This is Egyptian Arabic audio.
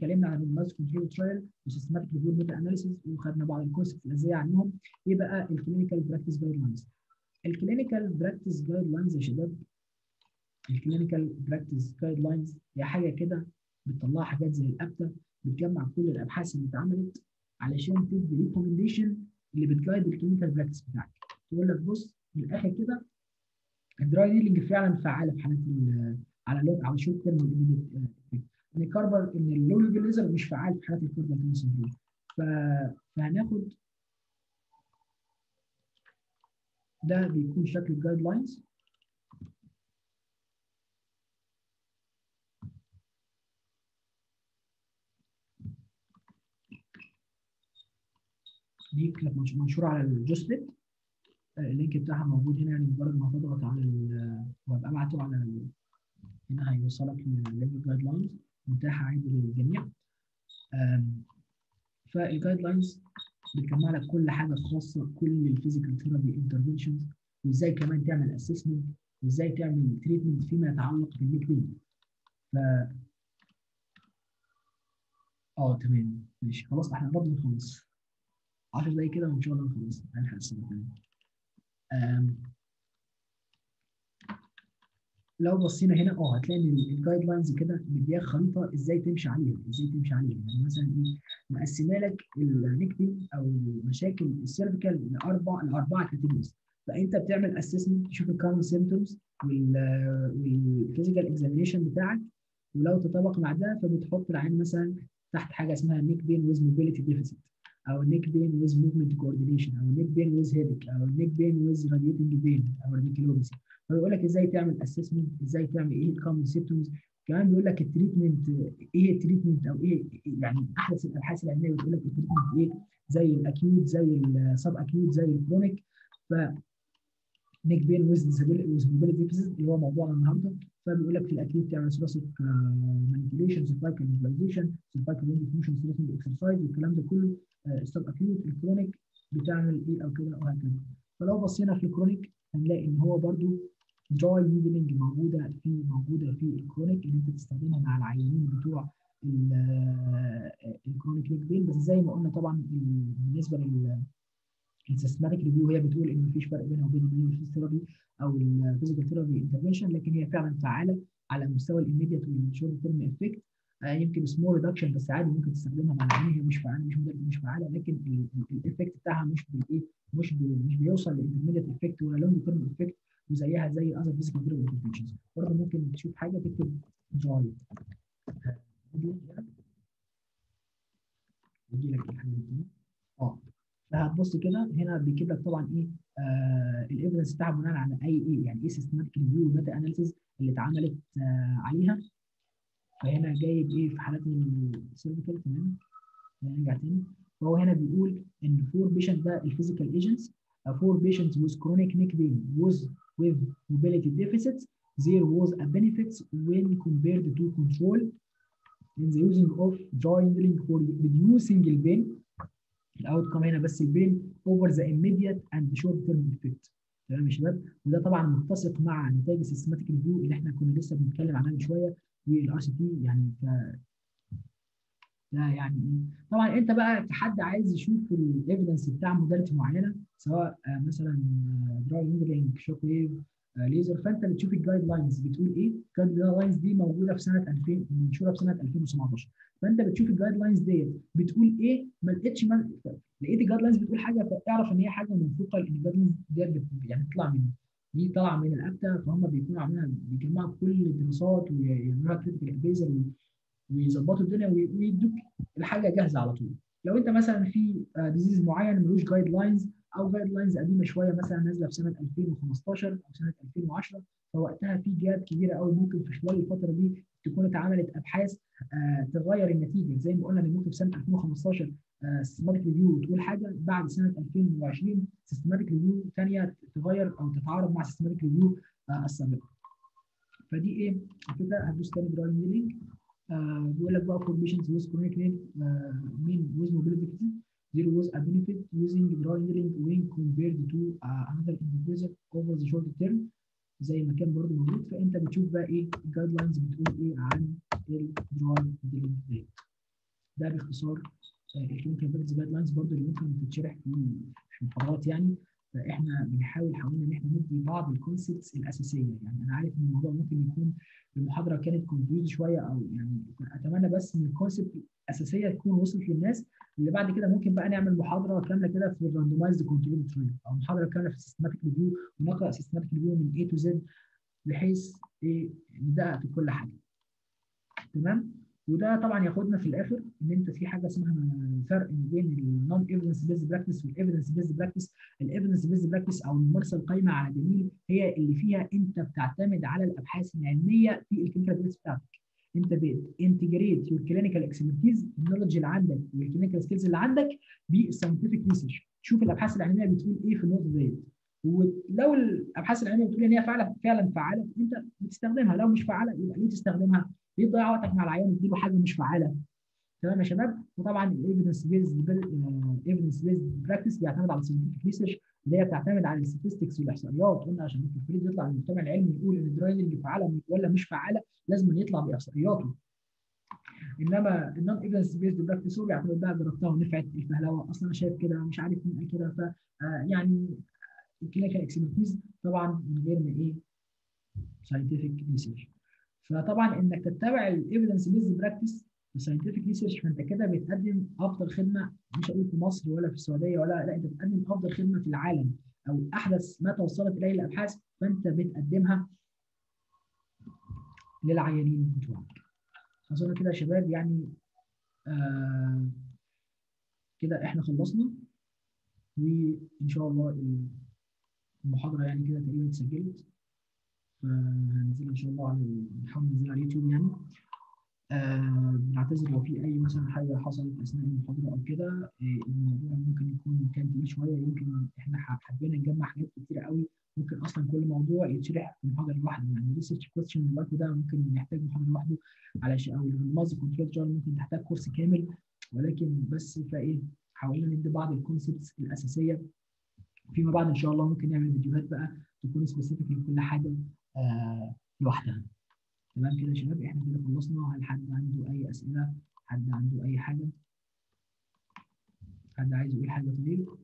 اتكلمنا عن الماس كنترول ترايل وسيستماتيك ريفيو ميتا اناليسيس وخدنا بعض الكونسبت الاساسيه عنهم ايه بقى الكلينيكال براكتس جايد لاينز الكلينيكال براكتس جايد لاينز يا شباب الكلينيكال براكتس جايد لاينز هي حاجه كده بتطلع حاجات زي الابتا بتجمع كل الابحاث اللي اتعملت علشان تدي ريكومنديشن اللي بتجايد الكلينيكال براكتس بتاعك تقول لك بص من الاخر كده الدراي هيلينج فعلا فعاله في حالات على لون على شورت تيرم ان الكربل ان اللو ليفل ليزر مش فعال في حالات الكربل تون سندروم فهناخد ده بيكون شكل الجايد لاينز دي كانت منشوره على الجوستلت اللينك بتاعها موجود هنا يعني مجرد ما تضغط على وابقى ابعته على ال... هنا هيوصلك لليفل جايد لاينز متاحه عادي للجميع فالجايد لاينز بتجمع لك كل حاجه خاصه بكل الفيزيكال ثيرابي انترفنشنز وازاي كمان تعمل اسسمنت وازاي تعمل تريتمنت فيما يتعلق بالنيك بين ف اه تمام ماشي خلاص احنا قربنا نخلص 10 دقايق كده وان شاء الله نخلص هنلحق السنه تمام لو بصينا هنا اه هتلاقي ان الجايد لاينز كده مدياك خريطه ازاي تمشي عليها ازاي تمشي عليها يعني مثلا ايه مقسمه لك النيكتين او مشاكل السيرفيكال لاربع لاربعه كاتيجوريز فانت بتعمل اسسمنت تشوف الكارن سيمتومز والفيزيكال اكزامينشن بتاعك ولو تطابق مع ده فبتحط العين مثلا تحت حاجه اسمها نيك بين ويز موبيليتي ديفيسيت او نيك بين ويز موفمنت كوردينيشن او نيك بين ويز هيدك او نيك بين ويز راديوتنج بين او راديكولوبسي فبيقول لك ازاي تعمل اسسمنت ازاي تعمل ايه الكومن سيمبتومز كمان بيقول لك التريتمنت ايه التريتمنت او ايه يعني احدث الابحاث العلميه بتقول لك التريتمنت ايه زي الاكيوت زي السب اكيوت زي الكرونيك ف نيك بين ويز ويز موبيليتي ديفيسيت اللي هو موضوعنا النهارده فبيقول لك في الاكيوت تعمل ثوراسيك مانيبيوليشن سيرفايكال موبيلايزيشن سيرفايكال رينج فيوشن ثوراسيك اكسرسايز والكلام ده كله السب اكيوت الكرونيك بتعمل ايه او كده وهكذا فلو بصينا في الكرونيك هنلاقي ان هو برده دراي نيدلنج موجوده في موجوده في الكرونيك اللي انت تستخدمها مع العيانين بتوع الكرونيك نيك بين بس زي ما قلنا طبعا بالنسبه لل السيستماتيك ريفيو هي بتقول ان مفيش فرق بينها وبين الفيزيوثيرابي او الفيزيكال ثيرابي انترفنشن لكن هي فعلا فعاله على مستوى الاميديت والشورت تيرم افكت يمكن سمول ريدكشن بس عادي ممكن تستخدمها مع العين هي مش فعاله مش مش فعاله لكن الايفكت بتاعها مش بالايه مش بي مش بيوصل للانترميديت افكت ولا لونج تيرم افكت وزيها زي الاذر فيزيكال ثيرابي انترفنشنز برضه ممكن تشوف حاجه تكتب دراي يجي لك الحاجه دي اه فهتبص كده هنا بيجيب لك طبعا ايه آه الايفيدنس بتاعها بناء على اي ايه يعني ايه سيستماتيك ريفيو والميتا اناليسيز اللي اتعملت آه عليها فهنا جايب ايه في حالات من السيرفيكال تمام نرجع تاني فهو هنا بيقول ان فور بيشنت ده الفيزيكال ايجنتس فور بيشنتس with chronic neck pain was with mobility deficits there was a benefit when compared to control in the using of dry needling for reducing the pain الاوت كم هنا بس البين اوفر ذا immediate اند شورت تيرم افكت تمام يا شباب وده طبعا متسق مع نتائج السيستماتيك ريفيو اللي احنا كنا لسه بنتكلم عنها من شويه والار سي تي يعني ف ده يعني ايه طبعا انت بقى كحد عايز يشوف الايفيدنس بتاع موداليتي معينه سواء مثلا دراي نيدلينج شوك ويف ليزر فانت بتشوف الجايد لاينز بتقول ايه الجايد لاينز دي موجوده في سنه 2000 منشوره في سنه 2017 فانت بتشوف الجايد لاينز ديت بتقول ايه ما لقيتش ما لقيت الجايد لاينز بتقول حاجه فاعرف ان هي حاجه موثوقه لان الجايد لاينز ديت يعني تطلع من دي طالعه من الابتا فهم بيكونوا عاملينها بيجمعوا كل الدراسات ويعملوها كريتيكال بيزر ويظبطوا الدنيا ويدوك الحاجه جاهزه على طول لو انت مثلا في ديزيز معين ملوش جايد لاينز او جايد لاينز قديمه شويه مثلا نازله في سنه 2015 او سنه 2010 فوقتها في جاب كبيره قوي ممكن في خلال الفتره دي تكون اتعملت ابحاث آه تغير النتيجه زي ما قلنا ان ممكن في سنه 2015 سيستماتيك ريفيو تقول حاجه بعد سنه 2020 سيستماتيك ريفيو ثانيه تغير او تتعارض مع سيستماتيك ريفيو آه السابقه. فدي ايه؟ الفكره هتدوس تاني درايفنج لينك آه بيقول لك بقى for patients with chronic pain uh, mean with mobility there was a benefit using dry needling when compared to uh, another individual over the short term زي ما كان برضه موجود فانت بتشوف بقى ايه الجايد لاينز بتقول ايه عن الدراي نيدلينج ديت ده باختصار الكلينيكال براكتس جايد لاينز برضه اللي ممكن تتشرح في المحاضرات يعني فاحنا بنحاول حاولنا ان احنا ندي بعض الكونسبتس الاساسيه يعني انا عارف ان الموضوع ممكن يكون المحاضره كانت كونفيوز شويه او يعني اتمنى بس ان الكونسبت الاساسيه تكون وصلت للناس اللي بعد كده ممكن بقى نعمل محاضره كامله كده في الراندومايزد كنترول تريل او محاضره كامله في السيستماتيك ريفيو ونقرا سيستماتيك ريفيو من A تو Z بحيث ايه ندقق في كل حاجه تمام وده طبعا ياخدنا في الاخر ان انت في حاجه اسمها فرق بين النون ايفيدنس بيز براكتس والايفيدنس بيز براكتس الايفيدنس بيز براكتس او الممارسه القايمه على دليل هي اللي فيها انت بتعتمد على الابحاث العلميه في الكلينيكال براكتس بتاعتك انت بانتجريت يور كلينيكال اكسبرتيز النولج اللي عندك والكلينيكال سكيلز اللي عندك بالساينتفك ريسيرش تشوف الابحاث العلميه بتقول ايه في النقطه ديت ولو الابحاث العلميه بتقول ان هي فعلا فعلا فعاله انت بتستخدمها لو مش فعاله يبقى ليه تستخدمها؟ ليه تضيع وقتك مع العيان وتديله حاجه مش فعاله؟ تمام يا شباب؟ وطبعا الايفيدنس بيز ايفيدنس بيز براكتس بيعتمد على الساينتفك ريسيرش اللي هي بتعتمد على الستاتستكس والاحصائيات قلنا عشان التفريد يطلع للمجتمع العلمي يقول ان الدرايفنج فعاله ولا مش فعاله لازم يطلع باحصائياته انما النون ايفيدنس بيزد براكتس هو بيعتمد بقى جربتها ونفعت الفهلوه اصلا انا شايف كده مش عارف مين قال كده ف يعني الكلينيكال اكسبرتيز طبعا من غير ما ايه ساينتفك ريسيرش فطبعا انك تتبع الايفيدنس بيزد براكتس الساينتفك ريسيرش فانت كده بتقدم افضل خدمه مش هقول في مصر ولا في السعوديه ولا لا انت بتقدم افضل خدمه في العالم او احدث ما توصلت اليه الابحاث فانت بتقدمها للعيانين بتوعك. اظن كده يا شباب يعني آه كده احنا خلصنا وان شاء الله المحاضره يعني كده تقريبا اتسجلت فهنزلها ان شاء الله على نحاول ننزلها على اليوتيوب يعني آه بنعتذر لو في اي مثلا حاجه حصلت اثناء المحاضره او كده آه الموضوع ممكن يكون كان تقيل شويه يمكن احنا حبينا نجمع حاجات كتيره قوي ممكن اصلا كل موضوع يتشرح في محاضره لوحده يعني ريسيرش كويستشن دلوقتي ده ممكن يحتاج محاضره لوحده علشان او الماز كنترول جار ممكن تحتاج كورس كامل ولكن بس فايه حاولنا ندي بعض الكونسبتس الاساسيه فيما بعد ان شاء الله ممكن نعمل فيديوهات بقى تكون سبيسيفيك لكل حاجه آه لوحدها تمام كده يا شباب احنا كده خلصنا هل حد عنده اي اسئله حد عنده اي حاجه حد عايز يقول حاجه طيب